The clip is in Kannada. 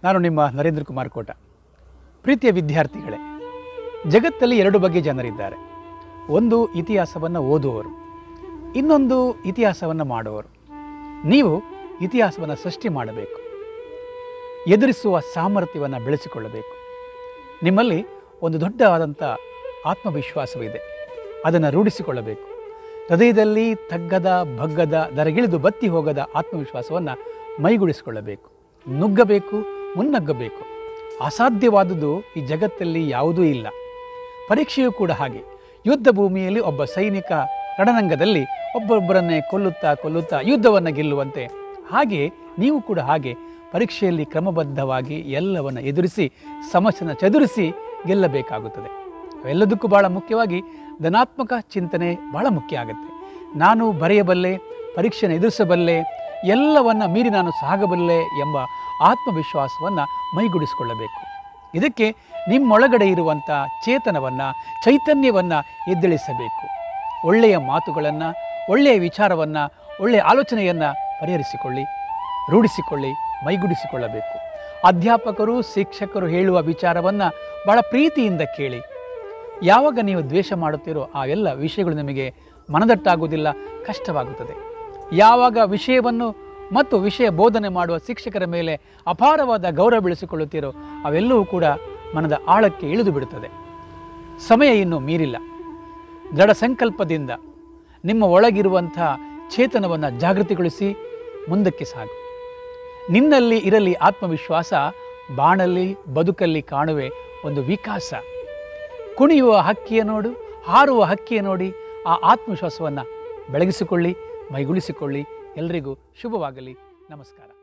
ನಾನು ನಿಮ್ಮ ನರೇಂದ್ರ ಕುಮಾರ್ ಕೋಟ ಪ್ರೀತಿಯ ವಿದ್ಯಾರ್ಥಿಗಳೇ ಜಗತ್ತಲ್ಲಿ ಎರಡು ಬಗೆ ಜನರಿದ್ದಾರೆ ಒಂದು ಇತಿಹಾಸವನ್ನು ಓದುವವರು ಇನ್ನೊಂದು ಇತಿಹಾಸವನ್ನು ಮಾಡುವವರು ನೀವು ಇತಿಹಾಸವನ್ನು ಸೃಷ್ಟಿ ಮಾಡಬೇಕು ಎದುರಿಸುವ ಸಾಮರ್ಥ್ಯವನ್ನು ಬೆಳೆಸಿಕೊಳ್ಳಬೇಕು ನಿಮ್ಮಲ್ಲಿ ಒಂದು ದೊಡ್ಡವಾದಂಥ ಆತ್ಮವಿಶ್ವಾಸವಿದೆ ಅದನ್ನು ರೂಢಿಸಿಕೊಳ್ಳಬೇಕು ಹೃದಯದಲ್ಲಿ ತಗ್ಗದ ಬಗ್ಗದ ದರಗಿಳಿದು ಬತ್ತಿ ಹೋಗದ ಆತ್ಮವಿಶ್ವಾಸವನ್ನು ಮೈಗೂಡಿಸಿಕೊಳ್ಳಬೇಕು ನುಗ್ಗಬೇಕು ಮುನ್ನಗ್ಗಬೇಕು ಅಸಾಧ್ಯವಾದುದು ಈ ಜಗತ್ತಲ್ಲಿ ಯಾವುದೂ ಇಲ್ಲ ಪರೀಕ್ಷೆಯೂ ಕೂಡ ಹಾಗೆ ಯುದ್ಧ ಭೂಮಿಯಲ್ಲಿ ಒಬ್ಬ ಸೈನಿಕ ರಣರಂಗದಲ್ಲಿ ಒಬ್ಬೊಬ್ಬರನ್ನೇ ಕೊಲ್ಲುತ್ತಾ ಕೊಲ್ಲುತ್ತಾ ಯುದ್ಧವನ್ನು ಗೆಲ್ಲುವಂತೆ ಹಾಗೆ ನೀವು ಕೂಡ ಹಾಗೆ ಪರೀಕ್ಷೆಯಲ್ಲಿ ಕ್ರಮಬದ್ಧವಾಗಿ ಎಲ್ಲವನ್ನು ಎದುರಿಸಿ ಸಮಸ್ಯೆನ ಚದುರಿಸಿ ಗೆಲ್ಲಬೇಕಾಗುತ್ತದೆ ಅವೆಲ್ಲದಕ್ಕೂ ಭಾಳ ಮುಖ್ಯವಾಗಿ ಧನಾತ್ಮಕ ಚಿಂತನೆ ಭಾಳ ಮುಖ್ಯ ಆಗುತ್ತೆ ನಾನು ಬರೆಯಬಲ್ಲೆ ಪರೀಕ್ಷೆನ ಎದುರಿಸಬಲ್ಲೆ ಎಲ್ಲವನ್ನ ಮೀರಿ ನಾನು ಸಾಗಬಲ್ಲೆ ಎಂಬ ಆತ್ಮವಿಶ್ವಾಸವನ್ನು ಮೈಗೂಡಿಸಿಕೊಳ್ಳಬೇಕು ಇದಕ್ಕೆ ನಿಮ್ಮೊಳಗಡೆ ಇರುವಂಥ ಚೇತನವನ್ನು ಚೈತನ್ಯವನ್ನು ಎದ್ದೇಳಿಸಬೇಕು ಒಳ್ಳೆಯ ಮಾತುಗಳನ್ನು ಒಳ್ಳೆಯ ವಿಚಾರವನ್ನು ಒಳ್ಳೆಯ ಆಲೋಚನೆಯನ್ನು ಪರಿಹರಿಸಿಕೊಳ್ಳಿ ರೂಢಿಸಿಕೊಳ್ಳಿ ಮೈಗೂಡಿಸಿಕೊಳ್ಳಬೇಕು ಅಧ್ಯಾಪಕರು ಶಿಕ್ಷಕರು ಹೇಳುವ ವಿಚಾರವನ್ನು ಭಾಳ ಪ್ರೀತಿಯಿಂದ ಕೇಳಿ ಯಾವಾಗ ನೀವು ದ್ವೇಷ ಮಾಡುತ್ತೀರೋ ಆ ಎಲ್ಲ ವಿಷಯಗಳು ನಿಮಗೆ ಮನದಟ್ಟಾಗುವುದಿಲ್ಲ ಕಷ್ಟವಾಗುತ್ತದೆ ಯಾವಾಗ ವಿಷಯವನ್ನು ಮತ್ತು ವಿಷಯ ಬೋಧನೆ ಮಾಡುವ ಶಿಕ್ಷಕರ ಮೇಲೆ ಅಪಾರವಾದ ಗೌರವ ಬೆಳೆಸಿಕೊಳ್ಳುತ್ತೀರೋ ಅವೆಲ್ಲವೂ ಕೂಡ ಮನದ ಆಳಕ್ಕೆ ಇಳಿದು ಬಿಡುತ್ತದೆ ಸಮಯ ಇನ್ನೂ ಮೀರಿಲ್ಲ ದೃಢ ಸಂಕಲ್ಪದಿಂದ ನಿಮ್ಮ ಒಳಗಿರುವಂಥ ಚೇತನವನ್ನು ಜಾಗೃತಿಗೊಳಿಸಿ ಮುಂದಕ್ಕೆ ಸಾಗು ನಿನ್ನಲ್ಲಿ ಇರಲಿ ಆತ್ಮವಿಶ್ವಾಸ ಬಾಣಲ್ಲಿ ಬದುಕಲ್ಲಿ ಕಾಣುವೆ ಒಂದು ವಿಕಾಸ ಕುಣಿಯುವ ಹಕ್ಕಿಯ ನೋಡು ಹಾರುವ ಹಕ್ಕಿಯ ನೋಡಿ ಆ ಆತ್ಮವಿಶ್ವಾಸವನ್ನು ಬೆಳಗಿಸಿಕೊಳ್ಳಿ ಮೈಗೂಡಿಸಿಕೊಳ್ಳಿ ಎಲ್ರಿಗೂ ಶುಭವಾಗಲಿ ನಮಸ್ಕಾರ